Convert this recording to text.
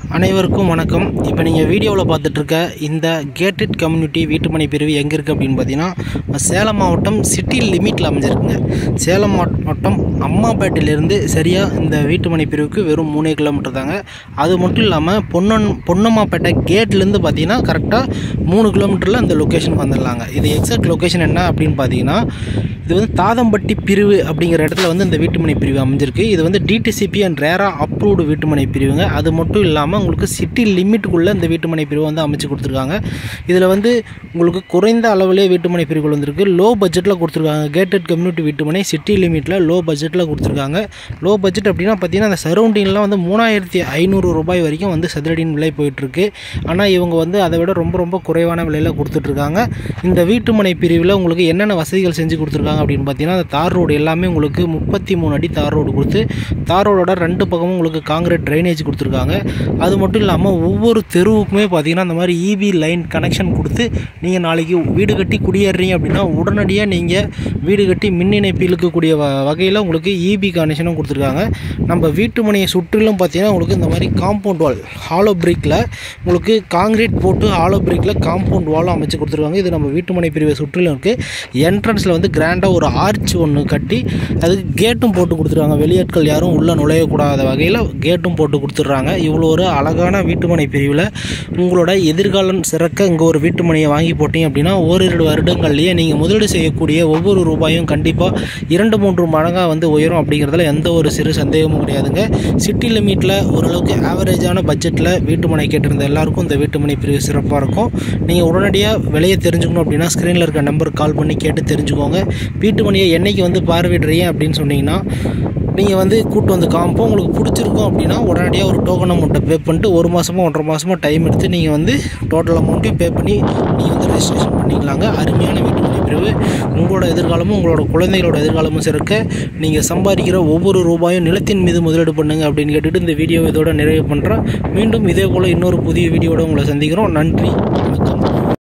அனைவருக்கும் வணக்கம் இப்போ நீங்கள் வீடியோவில் பார்த்துட்ருக்க இந்த கேட்டட் கம்யூனிட்டி வீட்டுமனை பிரிவு எங்கே இருக்குது அப்படின்னு பார்த்தீங்கன்னா சேலம் மாவட்டம் சிட்டி லிமிட்டில் அமைஞ்சிருக்குங்க சேலம் மாவட்டம் அம்மாப்பேட்டையிலேருந்து சரியாக இந்த வீட்டுமனை பிரிவுக்கு வெறும் மூணே கிலோமீட்டர் தாங்க அது மட்டும் இல்லாமல் பொன்னன் பொன்னம்மாப்பேட்டை கேட்லேருந்து பார்த்தீங்கன்னா கரெக்டாக மூணு கிலோமீட்டரில் அந்த லொக்கேஷனுக்கு வந்துடலாங்க இது எக்ஸாக்ட் லொக்கேஷன் என்ன அப்படின்னு பார்த்தீங்கன்னா இது வந்து தாதம்பட்டி பிரிவு அப்படிங்கிற இடத்துல வந்து இந்த வீட்டுமனை பிரிவு அமைஞ்சிருக்கு இது வந்து டிடிசிபி அண்ட் ரேரா அப்ரூவ்டு வீட்டுமனை பிரிவுங்க அது மட்டும் இல்லாமல் உங்களுக்கு சிட்டி லிமிட்டுக்குள்ளே இந்த வீட்டுமனை பிரிவு வந்து அமைச்சு கொடுத்துருக்காங்க இதில் வந்து உங்களுக்கு குறைந்த அளவிலே வீட்டுமனை பிரிவுகள் வந்திருக்கு லோ பட்ஜெட்டில் கொடுத்துருக்காங்க கேட்டட் கம்யூனிட்டி வீட்டுமனை சிட்டி லிமிட்டில் லோ பட்ஜெட்டில் கொடுத்துருக்காங்க லோ பட்ஜெட் அப்படின்னா பார்த்தீங்கன்னா அந்த சரௌண்டிங்லாம் வந்து மூணாயிரத்தி ஐநூறு ரூபாய் வரைக்கும் வந்து சதுரடியின் விலை போயிட்டுருக்கு ஆனால் இவங்க வந்து அதை விட ரொம்ப ரொம்ப குறைவான விலையில் கொடுத்துட்ருக்காங்க இந்த வீட்டுமனை பிரிவில் உங்களுக்கு என்னென்ன வசதிகள் செஞ்சு கொடுத்துருக்காங்க அப்படின்னு பார்த்தீங்கன்னா அந்த தார் ரோடு எல்லாமே உங்களுக்கு முப்பத்தி மூணு அடி தார் ரோடு கொடுத்து தார் ரோடோட ரெண்டு பக்கமும் உங்களுக்கு காங்கிரீட் ட்ரைனேஜ் கொடுத்துருக்காங்க அது மட்டும் இல்லாமல் ஒவ்வொரு தெருவுக்குமே பார்த்தீங்கன்னா அந்த மாதிரி இபி லைன் கனெக்ஷன் கொடுத்து நீங்கள் நாளைக்கு வீடு கட்டி குடியேறீங்க அப்படின்னா உடனடியாக நீங்கள் வீடு கட்டி மின் இணைப்பு இழுக்கக்கூடிய வ வகையில் உங்களுக்கு இபி கனெக்ஷனும் கொடுத்துருக்காங்க நம்ம வீட்டு மனையை சுற்றிலும் பார்த்தீங்கன்னா உங்களுக்கு இந்த மாதிரி காம்பவுண்ட் வால் ஹாலோ பிரிக்கில் உங்களுக்கு காங்கிரீட் போட்டு ஹாலோ பிரிக்கில் காம்பவுண்ட் வாலும் அமைச்சு கொடுத்துருக்காங்க இது நம்ம வீட்டு மனை பிரிவை சுற்றிலும் இருக்குது என்ட்ரன்ஸில் வந்து கிராண்டாக ஒரு ஆர்ச் ஒன்று கட்டி அதுக்கு கேட்டும் போட்டு கொடுத்துருக்காங்க வெளியாட்கள் யாரும் உள்ளே நுழையக்கூடாத வகையில் கேட்டும் போட்டு கொடுத்துட்றாங்க இவ்வளோ ஒரு அழகான வீட்டுமனை பிரிவில் உங்களோட எதிர்காலம் சிறக்க இங்கே ஒரு வீட்டுமனையை வாங்கி போட்டீங்க அப்படின்னா ஓரிரு வருடங்கள்லேயே நீங்கள் முதலீடு செய்யக்கூடிய ஒவ்வொரு ரூபாயும் கண்டிப்பாக இரண்டு மூன்று மடங்காக வந்து உயரும் அப்படிங்கிறதுல எந்த ஒரு சிறு சந்தேகமும் கிடையாதுங்க சிட்டி லிமிட்டில் ஓரளவுக்கு ஆவரேஜான பட்ஜெட்டில் வீட்டுமனை கேட்டிருந்த எல்லாருக்கும் இந்த வீட்டுமனை பிரிவு சிறப்பாக இருக்கும் நீங்கள் உடனடியாக விலையை தெரிஞ்சுக்கணும் அப்படின்னா ஸ்க்ரீனில் இருக்க நம்பருக்கு கால் பண்ணி கேட்டு தெரிஞ்சுக்கோங்க வீட்டுமனையை என்னைக்கு வந்து பார்வையிடுறீங்க அப்படின்னு சொன்னீங்கன்னா நீங்கள் வந்து கூட்டு வந்து காமிப்போம் உங்களுக்கு பிடிச்சிருக்கும் அப்படின்னா உடனடியாக ஒரு டோக்கன் அமௌண்ட்டை பே பண்ணிட்டு ஒரு மாதமோ ஒன்றரை மாதமோ டைம் எடுத்து நீங்கள் வந்து டோட்டல் அமௌண்ட்டையும் பே பண்ணி நீங்கள் வந்து ரெஜிஸ்ட்ரேஷன் பண்ணிக்கலாங்க அருமையான வீட்டுமனை பிரிவு உங்களோட எதிர்காலமும் உங்களோட குழந்தைகளோட எதிர்காலமும் சிறக்க நீங்கள் சம்பாதிக்கிற ஒவ்வொரு ரூபாயும் நிலத்தின் மீது முதலீடு பண்ணுங்க அப்படின்னு கேட்டுட்டு இந்த வீடியோ இதோட நிறைவு பண்ணுறேன் மீண்டும் இதே போல் இன்னொரு புதிய வீடியோட உங்களை சந்திக்கிறோம் நன்றி வணக்கம்